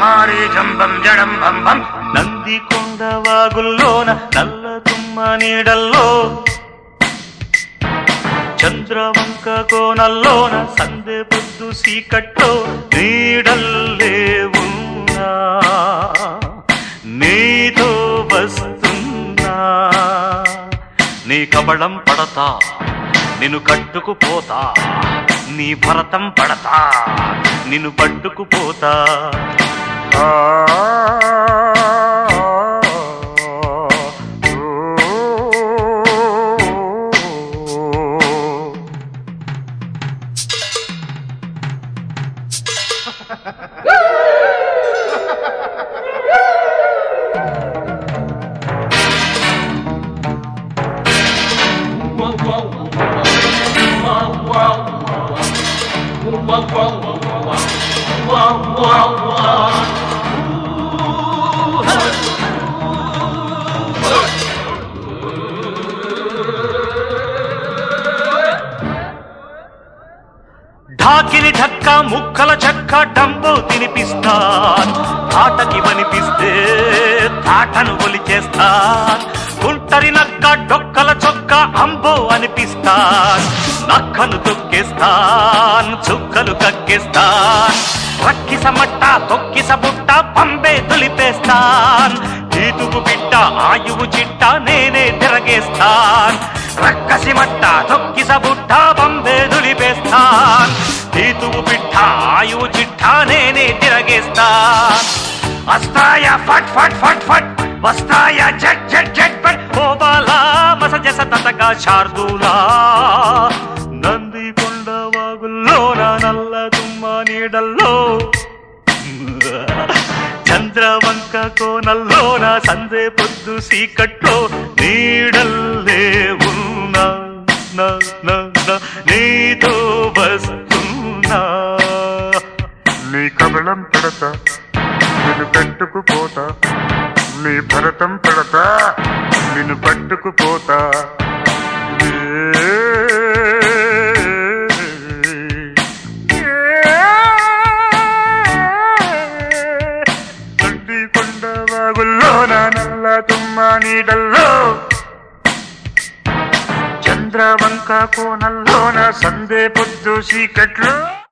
మారి జంబం జడం బం బం నంది కొండ వాగుల్లోన నల్ల తుమ్మ నీడల్లో చంద్రవంక కోనల్లోన సందె పొద్దు సీకట్లో నీడల్లే ఉన్నా నీతో వస్తున్నా నీ కబళం పడతా నిన్ను కట్టుకుపోతా నీ భరతం పడతా నిన్ను పట్టుకుపోతా ఆ ఢాకిని ఢక్క ముక్కల చెక్క డంబో తినిపిస్తాన్ తాటకి వనిపిస్తే తాటను ఒలిచేస్తాన్ గుంటరి నక్క డొక్కల చొక్క అంబో అనిపిస్తాన్ నక్కను తొక్కేస్తాన్ చుక్కలు కక్కిస్తాన్ రక్కిస మట్ట తొక్కిస బుట్ట పంబే తులిపేస్తాన్ ఈతుగు బిడ్డ ఆయువు చిట్ట నేనే తిరగేస్తాన్ రక్కసి మట్ట తొక్కిస బుట్ట పంబే దులిపేస్తాన్ తీతువు పిట్ట ఆయువు చిట్ట నేనే తిరగేస్తాన్ అస్తాయ ఫట్ ఫట్ ఫట్ ఫట్ వస్తాయ జట్ జట్ జట్ ఫట్ ఓ బాలా మసజస తతగా శార్దూలా నంది కొండ వాగుల్లోన నల్ల తుమ్మ నీడల్లో చంద్రవంక కోనల్లోన సందే పొద్దు సీకట్లో నీడల్లే ఉన్నా నా, నా, నా, నీతో వస్తున్నా నీ కబళం పెడతా నేను పెట్టుకుపోతా నీ భరతం పెడతా నిన్ను పట్టుకుపోతా తండ్రి కొండ వాగుల్లో నా నల్ల తుమ్మ నీడల్లో చంద్రవంక కోనల్లోన సందే పొద్దు చీకట్లో